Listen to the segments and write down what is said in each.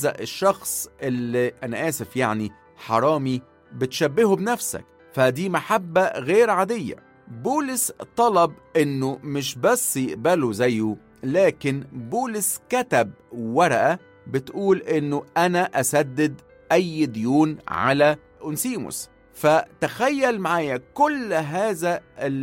بتهزأ الشخص اللي أنا آسف يعني حرامي بتشبهه بنفسك فدي محبة غير عادية بولس طلب إنه مش بس يقبله زيه لكن بولس كتب ورقة بتقول إنه أنا أسدد أي ديون على أنسيموس فتخيل معايا كل هذا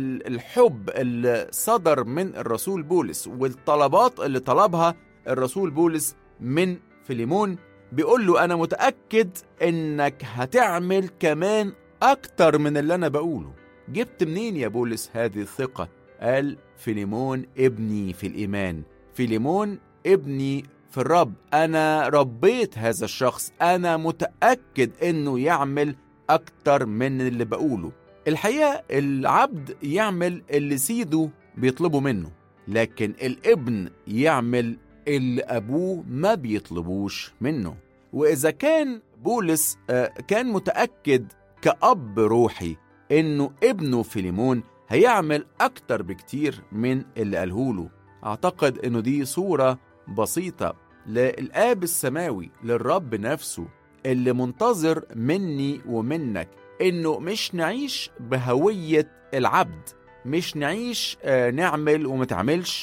الحب اللي صدر من الرسول بولس والطلبات اللي طلبها الرسول بولس من فيليمون بيقول له أنا متأكد إنك هتعمل كمان أكتر من اللي أنا بقوله جبت منين يا بولس هذه الثقة؟ قال فيليمون ابني في الإيمان فيليمون ابني في الرب أنا ربيت هذا الشخص أنا متأكد إنه يعمل أكتر من اللي بقوله الحقيقة العبد يعمل اللي سيده بيطلبه منه لكن الابن يعمل اللي أبوه ما بيطلبوش منه وإذا كان بولس كان متأكد كأب روحي إنه ابنه فيليمون هيعمل أكتر بكتير من اللي قالهوله أعتقد إنه دي صورة بسيطة للآب السماوي للرب نفسه اللي منتظر مني ومنك إنه مش نعيش بهوية العبد مش نعيش نعمل ومتعملش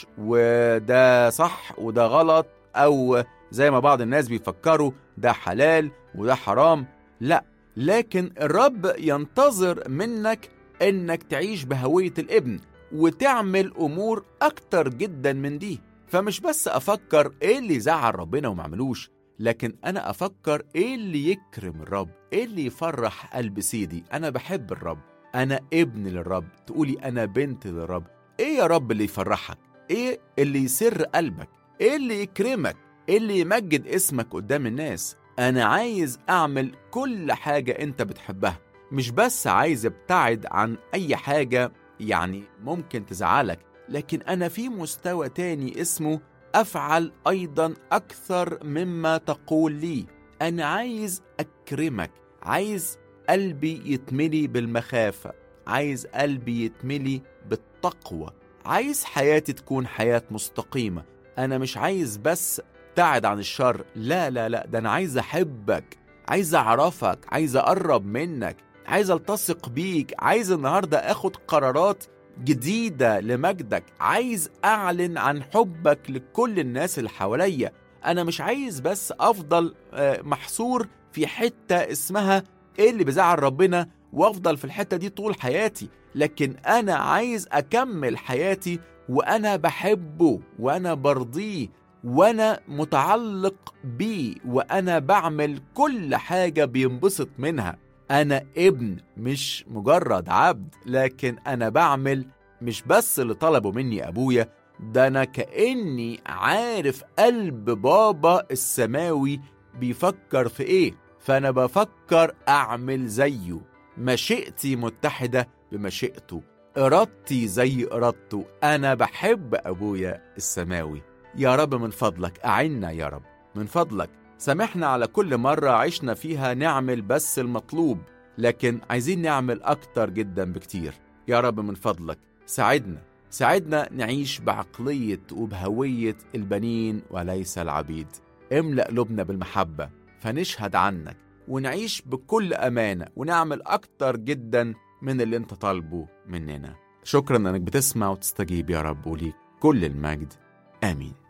وده صح وده غلط أو زي ما بعض الناس بيفكروا ده حلال وده حرام لا لكن الرب ينتظر منك انك تعيش بهوية الابن وتعمل امور اكتر جدا من دي فمش بس افكر ايه اللي يزعل ربنا ومعملوش لكن انا افكر ايه اللي يكرم الرب ايه اللي يفرح قلب سيدي انا بحب الرب انا ابن للرب تقولي انا بنت للرب ايه يا رب اللي يفرحك ايه اللي يسر قلبك ايه اللي يكرمك ايه اللي يمجد اسمك قدام الناس انا عايز اعمل كل حاجة انت بتحبها مش بس عايز ابتعد عن اي حاجة يعني ممكن تزعلك لكن انا في مستوى تاني اسمه افعل ايضا اكثر مما تقول لي انا عايز اكرمك عايز قلبي يتملي بالمخافة عايز قلبي يتملي بالتقوى عايز حياتي تكون حياة مستقيمة أنا مش عايز بس ابتعد عن الشر لا لا لا ده أنا عايز أحبك عايز أعرفك عايز أقرب منك عايز ألتصق بيك عايز النهاردة أخد قرارات جديدة لمجدك عايز أعلن عن حبك لكل الناس اللي حواليا أنا مش عايز بس أفضل محصور في حتة اسمها إيه اللي بيزعل ربنا وأفضل في الحتة دي طول حياتي لكن أنا عايز أكمل حياتي وأنا بحبه وأنا برضيه وأنا متعلق بيه وأنا بعمل كل حاجة بينبسط منها أنا ابن مش مجرد عبد لكن أنا بعمل مش بس اللي طلبه مني أبويا ده أنا كأني عارف قلب بابا السماوي بيفكر في إيه فأنا بفكر أعمل زيه مشيئتي متحدة بمشيئته إرادتي إرادتي إرادته أنا بحب أبويا السماوي يا رب من فضلك أعنا يا رب من فضلك سامحنا على كل مرة عشنا فيها نعمل بس المطلوب لكن عايزين نعمل أكتر جدا بكتير يا رب من فضلك ساعدنا ساعدنا نعيش بعقلية وبهوية البنين وليس العبيد املأ قلوبنا بالمحبة فنشهد عنك ونعيش بكل أمانة ونعمل أكتر جدا من اللي انت طالبه مننا شكرا انك بتسمع وتستجيب يا رب وليك كل المجد آمين